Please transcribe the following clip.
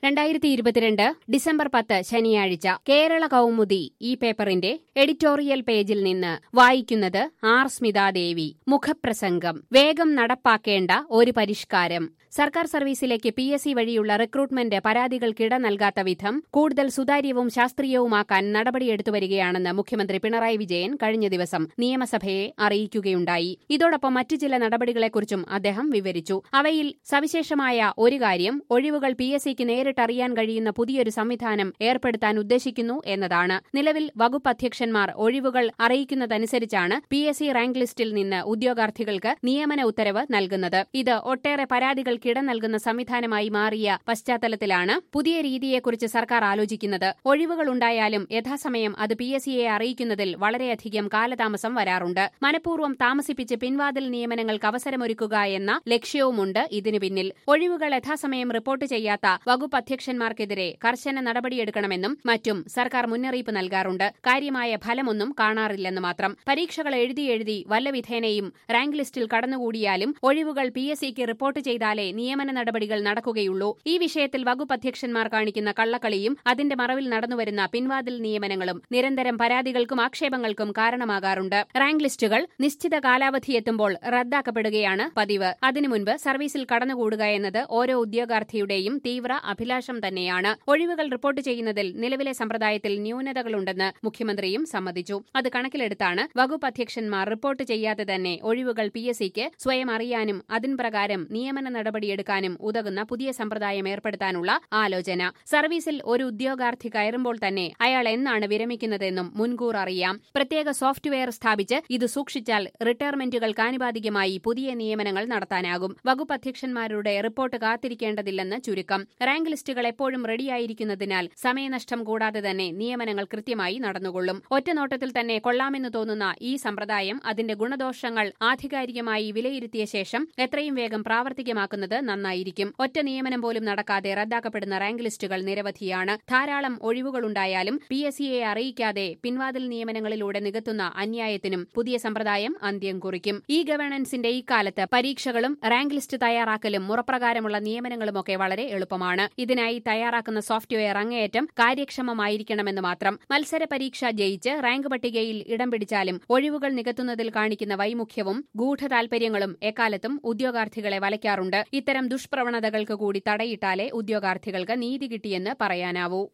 രണ്ടായിരത്തി ഇരുപത്തിരണ്ട് ഡിസംബർ പത്ത് ശനിയാഴ്ച കേരള കൗമുദി ഈ പേപ്പറിന്റെ എഡിറ്റോറിയൽ പേജിൽ നിന്ന് വായിക്കുന്നത് ആർ സ്മിതാദേവി മുഖപ്രസംഗം വേഗം നടപ്പാക്കേണ്ട ഒരു പരിഷ്കാരം സർക്കാർ സർവീസിലേക്ക് പി എസ് സി വഴിയുള്ള റിക്രൂട്ട്മെന്റ് പരാതികൾക്കിട നൽകാത്ത വിധം കൂടുതൽ സുതാര്യവും ശാസ്ത്രീയവുമാക്കാൻ നടപടിയെടുത്തു വരികയാണെന്ന് മുഖ്യമന്ത്രി പിണറായി വിജയൻ കഴിഞ്ഞ ദിവസം നിയമസഭയെ അറിയിക്കുകയുണ്ടായി ഇതോടൊപ്പം മറ്റു ചില നടപടികളെക്കുറിച്ചും അദ്ദേഹം വിവരിച്ചു അവയിൽ സവിശേഷമായ ഒരു കാര്യം ഒഴിവുകൾ പി എസ് സിക്ക് നേരിട്ടറിയാൻ കഴിയുന്ന പുതിയൊരു സംവിധാനം ഏർപ്പെടുത്താൻ ഉദ്ദേശിക്കുന്നു എന്നതാണ് നിലവിൽ വകുപ്പ് അധ്യക്ഷന്മാർ ഒഴിവുകൾ അറിയിക്കുന്നതനുസരിച്ചാണ് പി എസ് സി റാങ്ക് ലിസ്റ്റിൽ നിന്ന് ഉദ്യോഗാർത്ഥികൾക്ക് നിയമന ഉത്തരവ് നൽകുന്നത് ഇത് ഒട്ടേറെ പരാതികൾക്കിട നൽകുന്ന സംവിധാനമായി മാറിയ പശ്ചാത്തലത്തിലാണ് പുതിയ രീതിയെക്കുറിച്ച് സർക്കാർ ആലോചിക്കുന്നത് ഒഴിവുകളുണ്ടായാലും യഥാസമയം അത് പി എസ് സിയെ അറിയിക്കുന്നതിൽ വളരെയധികം കാലതാമസം വരാറുണ്ട് മനഃപൂർവ്വം താമസിപ്പിച്ച് പിൻവാതിൽ നിയമനങ്ങൾക്ക് അവസരമൊരുക്കുക എന്ന ലക്ഷ്യവുമുണ്ട് ഇതിനു പിന്നിൽ ഒഴിവുകൾ യഥാസമയം റിപ്പോർട്ട് ചെയ്യാത്ത വകുപ്പ് അധ്യക്ഷന്മാർക്കെതിരെ കർശന നടപടിയെടുക്കണമെന്നും മറ്റും സർക്കാർ മുന്നറിയിപ്പ് നൽകാറുണ്ട് കാര്യമായ ഫലമൊന്നും കാണാറില്ലെന്ന് മാത്രം പരീക്ഷകൾ എഴുതി എഴുതി വല്ല വിധേനയും റാങ്ക് ലിസ്റ്റിൽ കടന്നുകൂടിയാലും ഒഴിവുകൾ പി എസ് സിക്ക് റിപ്പോർട്ട് ചെയ്താലേ നിയമന നടപടികൾ നടക്കുകയുള്ളൂ ഈ വിഷയത്തിൽ വകുപ്പ് അധ്യക്ഷന്മാർ കാണിക്കുന്ന കള്ളക്കളിയും അതിന്റെ മറവിൽ നടന്നുവരുന്ന പിൻവാതിൽ നിയമനങ്ങളും നിരന്തരം പരാതികൾക്കും ആക്ഷേപങ്ങൾക്കും കാരണമാകാറുണ്ട് റാങ്ക് ലിസ്റ്റുകൾ നിശ്ചിത കാലാവധി എത്തുമ്പോൾ റദ്ദാക്കപ്പെടുകയാണ് പതിവ് അതിനു മുൻപ് സർവീസിൽ കടന്നുകൂടുക എന്നത് ഓരോ ഉദ്യോഗാർത്ഥിയുടെയും തീവ്ര അഭിലാഷം തന്നെയാണ് ഒഴിവുകൾ റിപ്പോർട്ട് ചെയ്യുന്നതിൽ നിലവിലെ സമ്പ്രദായത്തിൽ ന്യൂനതകളുണ്ടെന്ന് മുഖ്യമന്ത്രിയും സമ്മതിച്ചു അത് കണക്കിലെടുത്താണ് വകുപ്പ് അധ്യക്ഷന്മാർ റിപ്പോർട്ട് ചെയ്യാതെ തന്നെ ഒഴിവുകൾ പി എസ് സിക്ക് സ്വയം അറിയാനും അതിൻ പ്രകാരം നിയമന നടപടിയെടുക്കാനും ഉതകുന്ന പുതിയ സമ്പ്രദായം ഏർപ്പെടുത്താനുള്ള ആലോചന സർവീസിൽ ഒരു ഉദ്യോഗാർത്ഥി കയറുമ്പോൾ തന്നെ അയാൾ എന്നാണ് വിരമിക്കുന്നതെന്നും മുൻകൂർ അറിയാം പ്രത്യേക സോഫ്റ്റ്വെയർ സ്ഥാപിച്ച് ഇത് സൂക്ഷിച്ചാൽ റിട്ടയർമെന്റുകൾക്ക് ആനുപാതികമായി പുതിയ നിയമനങ്ങൾ നടത്താനാകും വകുപ്പ് അധ്യക്ഷന്മാരുടെ റിപ്പോർട്ട് കാത്തിരിക്കേണ്ടതില്ലെന്ന് ചുരുക്കം റാങ്ക് ലിസ്റ്റുകൾ എപ്പോഴും റെഡിയായിരിക്കുന്നതിനാൽ സമയനഷ്ടം കൂടാതെ തന്നെ നിയമനങ്ങൾ കൃത്യമായി നടന്നുകൊള്ളും ഒറ്റനോട്ടത്തിൽ തന്നെ കൊള്ളാമെന്ന് തോന്നുന്ന ഈ സമ്പ്രദായം അതിന്റെ ഗുണദോഷങ്ങൾ ആധികാരികമായി വിലയിരുത്തിയ ശേഷം എത്രയും വേഗം പ്രാവർത്തികമാക്കുന്നത് നന്നായിരിക്കും ഒറ്റ നിയമനം പോലും നടക്കാതെ റദ്ദാക്കപ്പെടുന്ന റാങ്ക് ലിസ്റ്റുകൾ നിരവധിയാണ് ധാരാളം ഒഴിവുകളുണ്ടായാലും പി എസ് സിയെ അറിയിക്കാതെ പിൻവാതിൽ നിയമനങ്ങളിലൂടെ നികത്തുന്ന അന്യായത്തിനും പുതിയ സമ്പ്രദായം അന്ത്യം കുറിക്കും ഈ ഗവേണൻസിന്റെ ഇക്കാലത്ത് പരീക്ഷകളും റാങ്ക് ലിസ്റ്റ് തയ്യാറാക്കലും മുറപ്രകാരമുള്ള നിയമനങ്ങളുമൊക്കെ വളരെ എളുപ്പമാണ് ഇതിനായി തയ്യാറാക്കുന്ന സോഫ്റ്റ്വെയർ അങ്ങേയറ്റം കാര്യക്ഷമമായിരിക്കണമെന്ന് മാത്രം മത്സര പരീക്ഷ ജയിച്ച് റാങ്ക് പട്ടികയിൽ ഇടം പിടിച്ചാലും ഒഴിവുകൾ നികത്തുന്നതിൽ കാണിക്കുന്ന വൈമുഖ്യവും ഗൂഢതാൽപര്യങ്ങളും എക്കാലത്തും ഉദ്യോഗാർത്ഥികളെ വലയ്ക്കാറുണ്ട് ഇത്തരം ദുഷ്പ്രവണതകൾക്ക് കൂടി തടയിട്ടാലേ ഉദ്യോഗാർത്ഥികൾക്ക് നീതി കിട്ടിയെന്ന് പറയാനാവൂ